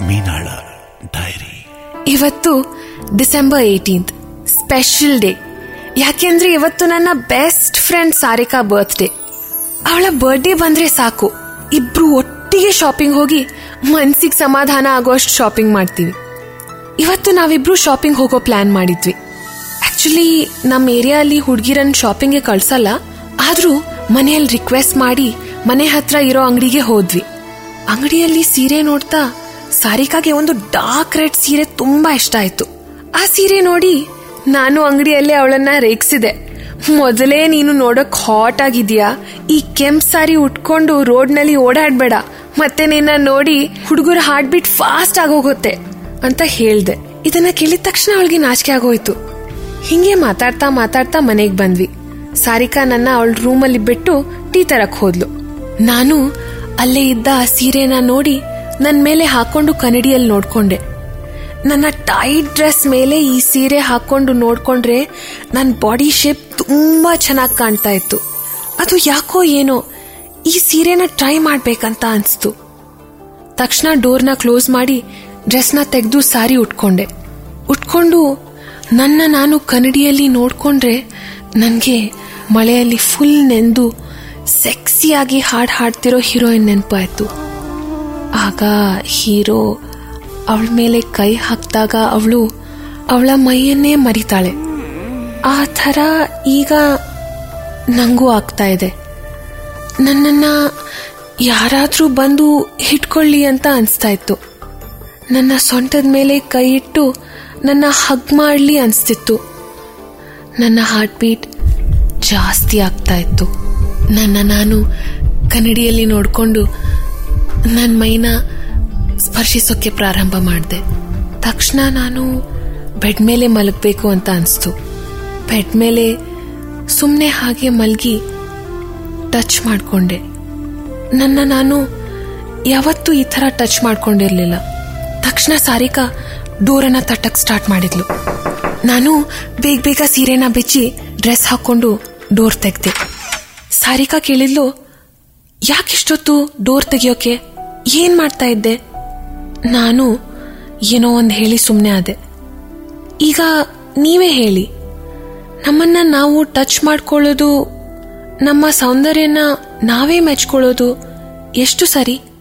ಮೀನಾಳ diary ಇವತ್ತು December eighteenth special day ಯಾಕೆಂದ್ರೆ ಇವತ್ತು ನನ್ನ ಬೆಸ್ಟ್ ಫ್ರೆಂಡ್ ಸಾರಿಕಾ ಬರ್ತ್ಡೇ ಅವಳ ಬರ್ಡೇ ಬಂದ್ರೆ ಸಾಕು ಇಬ್ರು ಒಟ್ಟಿಗೆ ಶಾಪಿಂಗ್ ಹೋಗಿ ಮನ್ಸಿಗೆ ಸಮಾಧಾನ ಆಗೋಷ್ಟು ಶಾಪಿಂಗ್ ಮಾಡ್ತೀವಿ ಇವತ್ತು ನಾವಿಬ್ರು ಶಾಪಿಂಗ್ ಹೋಗೋ ಪ್ಲಾನ್ ಮಾಡಿದ್ವಿ ಆಕ್ಚುಲಿ ನಮ್ಮ ಏರಿಯಾದಲ್ಲಿ ಹುಡುಗಿರನ್ ಶಾಪಿಂಗ್ಗೆ ಕಳ್ಸಲ್ಲ ಆದ್ರೂ ಮನೆಯಲ್ಲಿ ರಿಕ್ವೆಸ್ಟ್ ಮಾಡಿ ಮನೆ ಹತ್ರ ಇರೋ ಅಂಗಡಿಗೆ ಹೋದ್ವಿ ಅಂಗಡಿಯಲ್ಲಿ ಸೀರೆ ನೋಡ್ತಾ ಸಾರಿಕಾಗೆ ಒಂದು ಡಾರ್ಕ್ ರೆಡ್ ಸೀರೆ ತುಂಬಾ ಇಷ್ಟ ಆಯ್ತು ಆ ಸೀರೆ ನೋಡಿ ನಾನು ಅಂಗಡಿಯಲ್ಲೇ ಅವಳನ್ನ ರೇಗ್ಸಿದೆ ಮೊದಲೇ ನೀನು ನೋಡಕ್ ಹಾಟ್ ಆಗಿದ್ಯಾ ಈ ಕೆಂಪ್ ಸಾರಿ ಉಟ್ಕೊಂಡು ರೋಡ್ ನಲ್ಲಿ ಓಡಾಡ್ಬೇಡ ಮತ್ತೆ ನಿನ್ನ ನೋಡಿ ಹುಡುಗರ ಹಾರ್ಟ್ ಬೀಟ್ ಫಾಸ್ಟ್ ಆಗೋಗುತ್ತೆ ಅಂತ ಹೇಳ್ದೆ ಇದನ್ನ ಕೇಳಿದ ತಕ್ಷಣ ಅವಳಿಗೆ ನಾಚಿಕೆ ಆಗೋಯ್ತು ಹಿಂಗೆ ಮಾತಾಡ್ತಾ ಮಾತಾಡ್ತಾ ಮನೆಗ್ ಬಂದ್ವಿ ಸಾರಿಕಾ ನನ್ನ ಅವಳ ರೂಮಲ್ಲಿ ಬಿಟ್ಟು ಟೀ ತರಕ್ ಹೋದ್ಲು ನಾನು ಅಲ್ಲೇ ಇದ್ದ ಆ ಸೀರೆನ ನೋಡಿ ನನ್ ಮೇಲೆ ಹಾಕೊಂಡು ಕನ್ನಡಿಯಲ್ಲಿ ನೋಡ್ಕೊಂಡೆ ನನ್ನ ಟೈಟ್ ಡ್ರೆಸ್ ಮೇಲೆ ಈ ಸೀರೆ ಹಾಕೊಂಡು ನೋಡ್ಕೊಂಡ್ರೆ ನನ್ನ ಬಾಡಿ ಶೇಪ್ ತುಂಬಾ ಚೆನ್ನಾಗಿ ಕಾಣ್ತಾ ಇತ್ತು ಅದು ಯಾಕೋ ಏನೋ ಈ ಸೀರೆನ ಟ್ರೈ ಮಾಡ್ಬೇಕಂತ ಅನ್ಸ್ತು ತಕ್ಷಣ ಡೋರ್ನ ಕ್ಲೋಸ್ ಮಾಡಿ ಡ್ರೆಸ್ನ ತೆಗೆದು ಸಾರಿ ಉಟ್ಕೊಂಡೆ ಉಟ್ಕೊಂಡು ನನ್ನ ನಾನು ಕನ್ನಡಿಯಲ್ಲಿ ನೋಡ್ಕೊಂಡ್ರೆ ನನಗೆ ಮಳೆಯಲ್ಲಿ ಫುಲ್ ನೆಂದು ಸೆಕ್ಸಿಯಾಗಿ ಹಾಡು ಹಾಡ್ತಿರೋ ಹೀರೋಯಿನ್ ನೆನಪಾಯ್ತು ಆಗ ಹೀರೋ ಅವಳ ಮೇಲೆ ಕೈ ಹಾಕಿದಾಗ ಅವಳು ಅವಳ ಮೈಯನ್ನೇ ಮರಿತಾಳೆ ಆ ಥರ ಈಗ ನಂಗೂ ಆಗ್ತಾ ಇದೆ ನನ್ನನ್ನ ಯಾರಾದ್ರೂ ಬಂದು ಹಿಡ್ಕೊಳ್ಳಿ ಅಂತ ಅನಿಸ್ತಾ ಇತ್ತು ನನ್ನ ಸೊಂಟದ ಮೇಲೆ ಕೈ ಇಟ್ಟು ನನ್ನ ಹಗ್ ಮಾಡಲಿ ಅನಿಸ್ತಿತ್ತು ನನ್ನ ಹಾರ್ಟ್ ಬೀಟ್ ಜಾಸ್ತಿ ಆಗ್ತಾ ಇತ್ತು ನನ್ನ ನಾನು ಕನ್ನಡಿಯಲ್ಲಿ ನೋಡಿಕೊಂಡು ನನ್ನ ಮೈನ ಸ್ಪರ್ಶಿಸೋಕೆ ಪ್ರಾರಂಭ ಮಾಡಿದೆ ತಕ್ಷಣ ನಾನು ಬೆಡ್ ಮೇಲೆ ಮಲಗಬೇಕು ಅಂತ ಅನಿಸ್ತು ಬೆಡ್ ಮೇಲೆ ಸುಮ್ಮನೆ ಹಾಗೆ ಮಲಗಿ ಟಚ್ ಮಾಡಿಕೊಂಡೆ ನನ್ನ ನಾನು ಯಾವತ್ತೂ ಈ ಥರ ಟಚ್ ಮಾಡ್ಕೊಂಡಿರ್ಲಿಲ್ಲ ತಕ್ಷಣ ಸಾರಿಕಾ ಡೋರನ್ನ ತಟ್ಟಕ್ ಸ್ಟಾರ್ಟ್ ಮಾಡಿದ್ಲು ನಾನು ಬೇಗ ಬೇಗ ಸೀರೆನ ಬಿಚ್ಚಿ ಡ್ರೆಸ್ ಹಾಕೊಂಡು ಡೋರ್ ತೆಗ್ದೆ ಸಾರಿಕಾ ಕೇಳಿದ್ಲು ಯಾಕಿಷ್ಟೊತ್ತು ಡೋರ್ ತೆಗಿಯೋಕೆ ಏನ್ ಮಾಡ್ತಾ ಇದ್ದೆ ನಾನು ಏನೋ ಒಂದು ಹೇಳಿ ಸುಮ್ಮನೆ ಆದೆ ಈಗ ನೀವೇ ಹೇಳಿ ನಮ್ಮನ್ನ ನಾವು ಟಚ್ ಮಾಡ್ಕೊಳ್ಳೋದು ನಮ್ಮ ಸೌಂದರ್ಯನ ನಾವೇ ಮೆಚ್ಕೊಳ್ಳೋದು ಎಷ್ಟು ಸರಿ